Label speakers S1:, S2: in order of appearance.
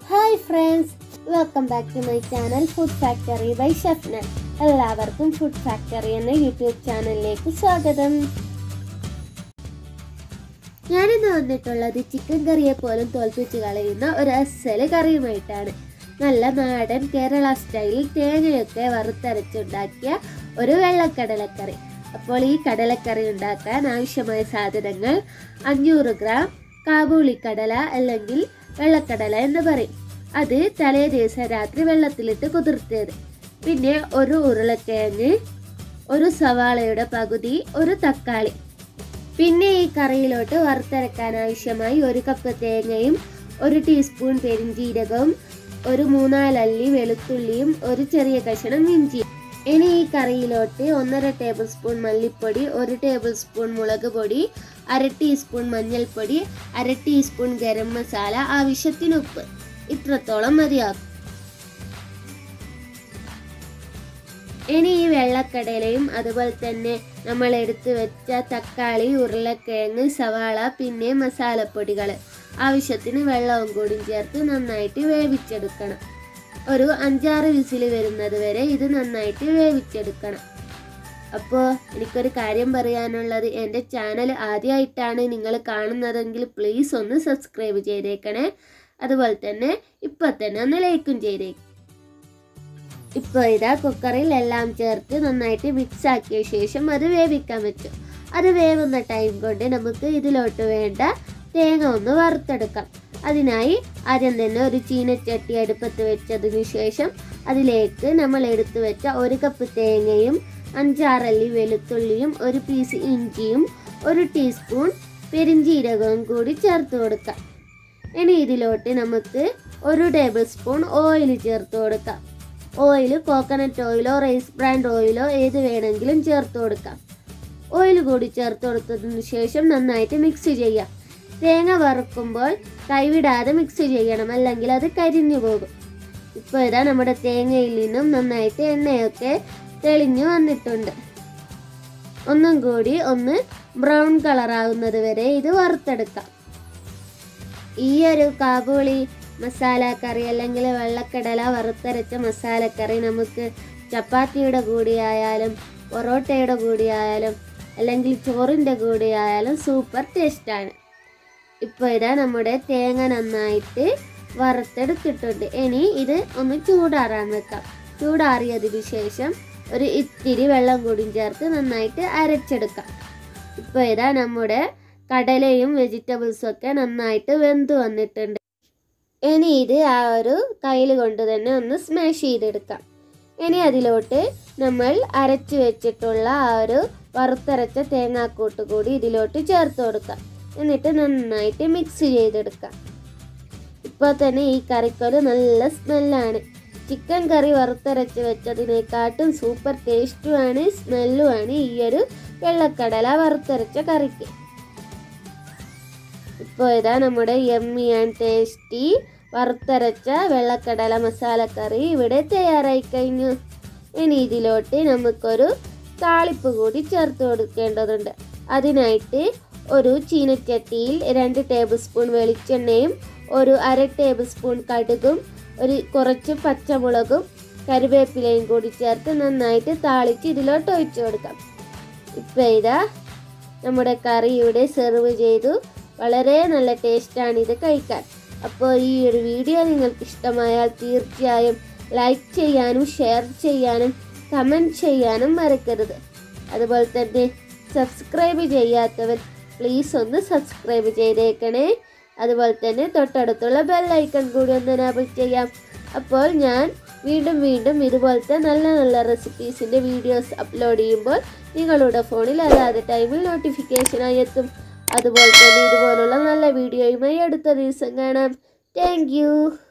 S1: hi friends welcome back to my channel food factory by Shefna എല്ലാവർക്കും food factory എന്ന YouTube ചാനലിലേക്ക് സ്വാഗതം ഞാനിന്ന് വന്നിട്ടുള്ളത് ചിക്കൻ കറിയെ പോലും തോൽപ്പിച്ച് കളയുന്ന ഒരു അസല് കറിയുമായിട്ടാണ് നല്ല നാടൻ കേരള സ്റ്റൈലിൽ തേങ്ങയൊക്കെ വറുത്തരച്ചുണ്ടാക്കിയ ഒരു വെള്ളക്കടലക്കറി അപ്പോൾ ഈ കടലക്കറി ഉണ്ടാക്കാൻ ആവശ്യമായ സാധനങ്ങൾ അഞ്ഞൂറ് ഗ്രാം കാബൂളി കടല അല്ലെങ്കിൽ വെള്ളക്കടല എന്ന് പറയും അത് തലേ ദിവസം രാത്രി വെള്ളത്തിലിട്ട് കുതിർത്തത് പിന്നെ ഒരു ഉരുളക്കിഴങ്ങ് ഒരു സവാളയുടെ പകുതി ഒരു തക്കാളി പിന്നെ ഈ കറിയിലോട്ട് വറുത്തരക്കാൻ ആവശ്യമായി ഒരു കപ്പ് തേങ്ങയും ഒരു ടീസ്പൂൺ പെരിഞ്ജീരകവും ഒരു മൂന്നാലല്ലി വെളുത്തുള്ളിയും ഒരു ചെറിയ കഷണം ഇഞ്ചിയും ഇനി ഈ കറിയിലോട്ട് ഒന്നര ടേബിൾ സ്പൂൺ മല്ലിപ്പൊടി ഒരു ടേബിൾ സ്പൂൺ മുളക് പൊടി അര ടീസ്പൂൺ മഞ്ഞൾപ്പൊടി അര ടീസ്പൂൺ ഗരം മസാല ആവശ്യത്തിന് ഉപ്പ് ഇത്രത്തോളം മതിയാകും ഇനി ഈ വെള്ളക്കടലയും അതുപോലെ തന്നെ നമ്മൾ എടുത്തു വെച്ച തക്കാളി ഉരുളക്കിഴങ്ങ് സവാള പിന്നെ മസാലപ്പൊടികൾ ആവശ്യത്തിന് വെള്ളവും കൂടി ചേർത്ത് നന്നായിട്ട് വേവിച്ചെടുക്കണം ഒരു അഞ്ചാറ് വിസിൽ വരുന്നത് വരെ ഇത് നന്നായിട്ട് വേവിച്ചെടുക്കണം അപ്പോൾ എനിക്കൊരു കാര്യം പറയാനുള്ളത് എൻ്റെ ചാനൽ ആദ്യമായിട്ടാണ് നിങ്ങൾ കാണുന്നതെങ്കിൽ പ്ലീസ് ഒന്ന് സബ്സ്ക്രൈബ് ചെയ്തേക്കണേ അതുപോലെ തന്നെ ഇപ്പം തന്നെ ഒന്ന് ലൈക്കും ചെയ്തേക്കും ഇപ്പോൾ ഇതാ കുക്കറിൽ എല്ലാം ചേർത്ത് നന്നായിട്ട് മിക്സ് ആക്കിയ ശേഷം അത് വേവിക്കാൻ വെച്ചു അത് വേവുന്ന ടൈം കൊണ്ട് നമുക്ക് ഇതിലോട്ട് വേണ്ട തേങ്ങ ഒന്ന് വറുത്തെടുക്കാം അതിനായി ആദ്യം തന്നെ ഒരു ചീനച്ചട്ടി അടുപ്പത്ത് വെച്ചതിന് ശേഷം അതിലേക്ക് നമ്മൾ എടുത്തു വെച്ച ഒരു കപ്പ് തേങ്ങയും അഞ്ചാറല്ലി വെളുത്തുള്ളിയും ഒരു പീസ് ഇഞ്ചിയും ഒരു ടീസ്പൂൺ പെരിഞ്ചീരകവും കൂടി ചേർത്ത് കൊടുക്കാം ഇനി ഇതിലോട്ട് നമുക്ക് ഒരു ടേബിൾ സ്പൂൺ ഓയിൽ ചേർത്ത് കൊടുക്കാം ഓയിൽ കോക്കനട്ട് ഓയിലോ റൈസ് ബ്രാൻഡ് ഓയിലോ ഏത് വേണമെങ്കിലും ചേർത്ത് കൊടുക്കാം ഓയിൽ കൂടി ചേർത്ത് കൊടുത്തതിന് ശേഷം നന്നായിട്ട് മിക്സ് ചെയ്യാം തേങ്ങ വറുക്കുമ്പോൾ കൈവിടാതെ മിക്സ് ചെയ്യണം അല്ലെങ്കിൽ അത് കരിഞ്ഞു പോകും ഇപ്പോൾ ഇതാ നമ്മുടെ തേങ്ങയിൽ നിന്നും നന്നായിട്ട് എണ്ണയൊക്കെ തെളിഞ്ഞു വന്നിട്ടുണ്ട് ഒന്നും കൂടി ഒന്ന് ബ്രൗൺ കളർ ആവുന്നത് വരെ ഇത് വറുത്തെടുക്കാം ഈ ഒരു കാബൂളി മസാല കറി അല്ലെങ്കിൽ വെള്ളക്കടല വറുത്തരച്ച മസാലക്കറി നമുക്ക് ചപ്പാത്തിയുടെ കൂടിയായാലും പൊറോട്ടയുടെ കൂടിയായാലും അല്ലെങ്കിൽ ചോറിൻ്റെ കൂടിയായാലും സൂപ്പർ ടേസ്റ്റാണ് ഇപ്പോൾ ഇതാ നമ്മുടെ തേങ്ങ നന്നായിട്ട് വറുത്തെടുത്തിട്ടുണ്ട് ഇനി ഇത് ഒന്ന് ചൂടാറാൻ വെക്കാം ചൂടാറിയതിന് ശേഷം ഒരു ഇത്തിരി വെള്ളം കൂടി ചേർത്ത് നന്നായിട്ട് അരച്ചെടുക്കാം ഇപ്പോൾ ഇതാ നമ്മുടെ കടലയും വെജിറ്റബിൾസും ഒക്കെ നന്നായിട്ട് വെന്ത് വന്നിട്ടുണ്ട് ഇനി ഇത് ആ ഒരു കയ്യിൽ കൊണ്ട് തന്നെ ഒന്ന് സ്മാഷ് ചെയ്തെടുക്കാം ഇനി അതിലോട്ട് നമ്മൾ അരച്ചു വെച്ചിട്ടുള്ള ആ ഒരു വറുത്തരച്ച തേങ്ങാക്കൂട്ട് കൂടി ഇതിലോട്ട് ചേർത്ത് കൊടുക്കാം എന്നിട്ട് നന്നായിട്ട് മിക്സ് ചെയ്തെടുക്കാം ഇപ്പോൾ തന്നെ ഈ കറിക്കൊരു നല്ല സ്മെല്ലാണ് ചിക്കൻ കറി വറുത്തരച്ച് വെച്ചതിനെക്കാട്ടും സൂപ്പർ ടേസ്റ്റുമാണ് സ്മെല്ലുമാണ് ഈ ഒരു വെള്ളക്കടല വറുത്തരച്ച കറിക്ക് ഇപ്പോൾ ഇതാ നമ്മുടെ യമ്മി ആൻഡ് ടേസ്റ്റി വറുത്തരച്ച വെള്ളക്കടല മസാലക്കറി ഇവിടെ തയ്യാറായി കഴിഞ്ഞു ഇനി ഇതിലോട്ട് നമുക്കൊരു താളിപ്പ് കൂടി ചേർത്ത് കൊടുക്കേണ്ടതുണ്ട് അതിനായിട്ട് ഒരു ചീനച്ചട്ടിയിൽ രണ്ട് ടേബിൾ സ്പൂൺ വെളിച്ചെണ്ണയും ഒരു അര ടേബിൾ സ്പൂൺ കടുകും ഒരു കുറച്ച് പച്ചമുളകും കറിവേപ്പിലയും കൂടി ചേർത്ത് നന്നായിട്ട് താളിച്ച് ഇതിലോട്ട് ഒഴിച്ചു കൊടുക്കാം ഇപ്പം ഇതാ നമ്മുടെ കറി ഇവിടെ സെർവ് ചെയ്തു വളരെ നല്ല ടേസ്റ്റാണ് ഇത് കഴിക്കാൻ അപ്പോൾ ഈ ഒരു വീഡിയോ നിങ്ങൾക്ക് ഇഷ്ടമായാൽ തീർച്ചയായും ലൈക്ക് ചെയ്യാനും ഷെയർ ചെയ്യാനും കമൻറ്റ് ചെയ്യാനും മറക്കരുത് അതുപോലെ തന്നെ സബ്സ്ക്രൈബ് ചെയ്യാത്തവർ പ്ലീസ് ഒന്ന് സബ്സ്ക്രൈബ് ചെയ്തേക്കണേ അതുപോലെ തന്നെ തൊട്ടടുത്തുള്ള ബെല്ലൈക്കൺ കൂടി ഒന്ന് എനാബിൾ ചെയ്യാം അപ്പോൾ ഞാൻ വീണ്ടും വീണ്ടും ഇതുപോലത്തെ നല്ല നല്ല റെസിപ്പീസിൻ്റെ വീഡിയോസ് അപ്ലോഡ് ചെയ്യുമ്പോൾ നിങ്ങളുടെ ഫോണിൽ അതാത് ടൈമിൽ നോട്ടിഫിക്കേഷനായി എത്തും അതുപോലെ തന്നെ ഇതുപോലുള്ള നല്ല വീഡിയോയുമായി അടുത്ത ദിവസം കാണാം താങ്ക്